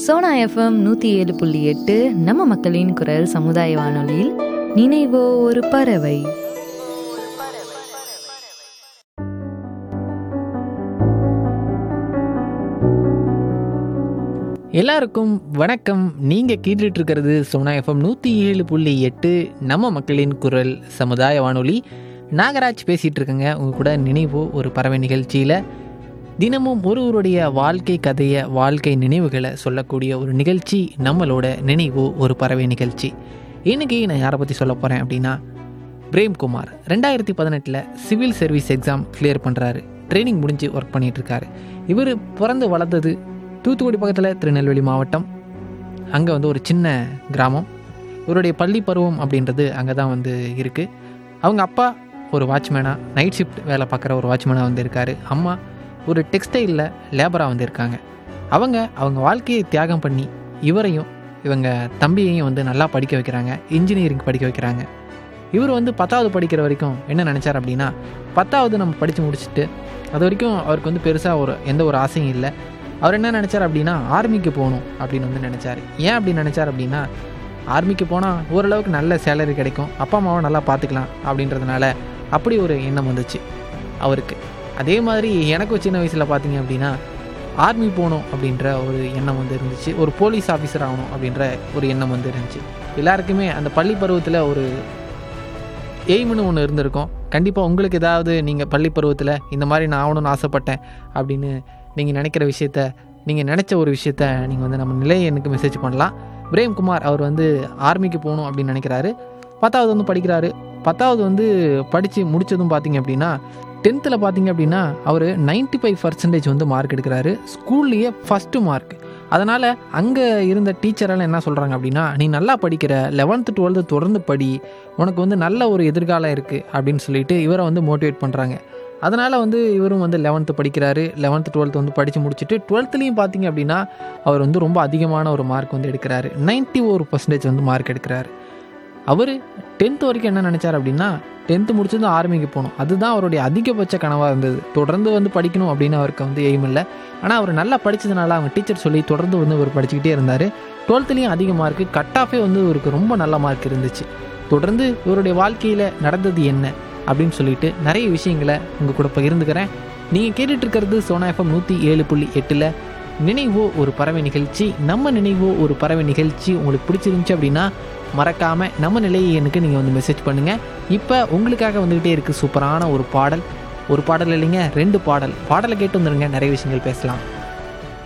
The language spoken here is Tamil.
சோனா எஃப்எம் நூற்றி ஏழு புள்ளி எட்டு நம்ம மக்களின் குரல் சமுதாய வானொலியில் நினைவோ ஒரு பறவை எல்லாருக்கும் வணக்கம் நீங்கள் கேட்டுட்டு இருக்கிறது சோனா எஃப்எம் நூற்றி ஏழு புள்ளி எட்டு நம்ம மக்களின் குரல் சமுதாய வானொலி நாகராஜ் பேசிகிட்டு இருக்கேங்க உங்கள் கூட நினைவோ ஒரு பறவை நிகழ்ச்சியில் தினமும் ஒருவருடைய வாழ்க்கை கதையை வாழ்க்கை நினைவுகளை சொல்லக்கூடிய ஒரு நிகழ்ச்சி நம்மளோட நினைவோ ஒரு பறவை நிகழ்ச்சி இன்னைக்கு நான் யாரை பற்றி சொல்ல போகிறேன் அப்படின்னா பிரேம்குமார் ரெண்டாயிரத்தி பதினெட்டில் சிவில் சர்வீஸ் எக்ஸாம் கிளியர் பண்ணுறாரு ட்ரைனிங் முடிஞ்சு ஒர்க் பண்ணிட்டு இருக்காரு இவர் பிறந்து வளர்ந்தது தூத்துக்குடி பக்கத்தில் திருநெல்வேலி மாவட்டம் அங்கே வந்து ஒரு சின்ன கிராமம் இவருடைய பள்ளி பருவம் அப்படின்றது அங்கே தான் வந்து இருக்குது அவங்க அப்பா ஒரு வாட்ச்மேனாக நைட் ஷிஃப்ட் வேலை பார்க்குற ஒரு வாட்ச்மேனாக வந்து இருக்காரு அம்மா ஒரு டெக்ஸ்டைலில் லேபராக வந்து இருக்காங்க அவங்க அவங்க வாழ்க்கையை தியாகம் பண்ணி இவரையும் இவங்க தம்பியையும் வந்து நல்லா படிக்க வைக்கிறாங்க இன்ஜினியரிங் படிக்க வைக்கிறாங்க இவர் வந்து பத்தாவது படிக்கிற வரைக்கும் என்ன நினச்சார் அப்படின்னா பத்தாவது நம்ம படித்து முடிச்சுட்டு அது வரைக்கும் அவருக்கு வந்து பெருசாக ஒரு எந்த ஒரு ஆசையும் இல்லை அவர் என்ன நினச்சார் அப்படின்னா ஆர்மிக்கு போகணும் அப்படின்னு வந்து நினச்சார் ஏன் அப்படி நினச்சார் அப்படின்னா ஆர்மிக்கு போனால் ஓரளவுக்கு நல்ல சேலரி கிடைக்கும் அப்பா அம்மாவை நல்லா பார்த்துக்கலாம் அப்படின்றதுனால அப்படி ஒரு எண்ணம் வந்துச்சு அவருக்கு அதே மாதிரி எனக்கும் சின்ன வயசில் பார்த்தீங்க அப்படின்னா ஆர்மி போகணும் அப்படின்ற ஒரு எண்ணம் வந்து இருந்துச்சு ஒரு போலீஸ் ஆஃபீஸர் ஆகணும் அப்படின்ற ஒரு எண்ணம் வந்து இருந்துச்சு எல்லாருக்குமே அந்த பள்ளி பருவத்தில் ஒரு எய்ம்னு ஒன்று இருந்திருக்கும் கண்டிப்பாக உங்களுக்கு ஏதாவது நீங்கள் பள்ளி பருவத்தில் இந்த மாதிரி நான் ஆகணும்னு ஆசைப்பட்டேன் அப்படின்னு நீங்கள் நினைக்கிற விஷயத்த நீங்கள் நினச்ச ஒரு விஷயத்த நீங்கள் வந்து நம்ம நிலையை எனக்கு மெசேஜ் பண்ணலாம் பிரேம்குமார் அவர் வந்து ஆர்மிக்கு போகணும் அப்படின்னு நினைக்கிறாரு பத்தாவது வந்து படிக்கிறாரு பத்தாவது வந்து படித்து முடித்ததும் பார்த்தீங்க அப்படின்னா டென்த்தில் பார்த்தீங்க அப்படின்னா அவர் 95% ஃபைவ் பர்சன்டேஜ் வந்து மார்க் எடுக்கிறாரு ஸ்கூல்லையே ஃபஸ்ட்டு மார்க் அதனால் அங்கே இருந்த டீச்சரெல்லாம் என்ன சொல்கிறாங்க அப்படின்னா நீ நல்லா படிக்கிற லெவன்த்து டுவெல்த்து தொடர்ந்து படி உனக்கு வந்து நல்ல ஒரு எதிர்காலம் இருக்குது அப்படின்னு சொல்லிட்டு இவரை வந்து மோட்டிவேட் பண்ணுறாங்க அதனால் வந்து இவரும் வந்து லெவன்த்து படிக்கிறாரு லெவன்த்து டுவெல்த்து வந்து படித்து முடிச்சுட்டு டுவெல்த்துலேயும் பார்த்தீங்க அப்படின்னா அவர் வந்து ரொம்ப அதிகமான ஒரு மார்க் வந்து எடுக்கிறாரு 91% ஒரு பர்சன்டேஜ் வந்து மார்க் எடுக்கிறாரு அவர் டென்த்து வரைக்கும் என்ன நினச்சார் அப்படின்னா டென்த்து முடிச்சதும் ஆர்மிக்கு போகணும் அதுதான் அவருடைய அதிகபட்ச கனவாக இருந்தது தொடர்ந்து வந்து படிக்கணும் அப்படின்னு அவருக்கு வந்து எய்ம் இல்லை ஆனால் அவர் நல்லா படித்ததுனால அவங்க டீச்சர் சொல்லி தொடர்ந்து வந்து அவர் படிச்சுக்கிட்டே இருந்தார் டுவெல்த்துலேயும் அதிக மார்க்கு கட் ஆஃபே வந்து இவருக்கு ரொம்ப நல்ல மார்க் இருந்துச்சு தொடர்ந்து இவருடைய வாழ்க்கையில் நடந்தது என்ன அப்படின்னு சொல்லிட்டு நிறைய விஷயங்களை உங்கள் கூட பகிர்ந்துக்கிறேன் நீங்கள் கேட்டுட்டு இருக்கிறது சோனா எஃப்எம் நூற்றி ஏழு புள்ளி எட்டில் நினைவோ ஒரு பறவை நிகழ்ச்சி நம்ம நினைவோ ஒரு பறவை நிகழ்ச்சி உங்களுக்கு பிடிச்சிருந்துச்சு அப்படின்னா மறக்காமல் நம்ம நிலையை எனக்கு நீங்கள் வந்து மெசேஜ் பண்ணுங்கள் இப்போ உங்களுக்காக வந்துக்கிட்டே இருக்குது சூப்பரான ஒரு பாடல் ஒரு பாடல் இல்லைங்க ரெண்டு பாடல் பாடலை கேட்டு வந்துருங்க நிறைய விஷயங்கள் பேசலாம்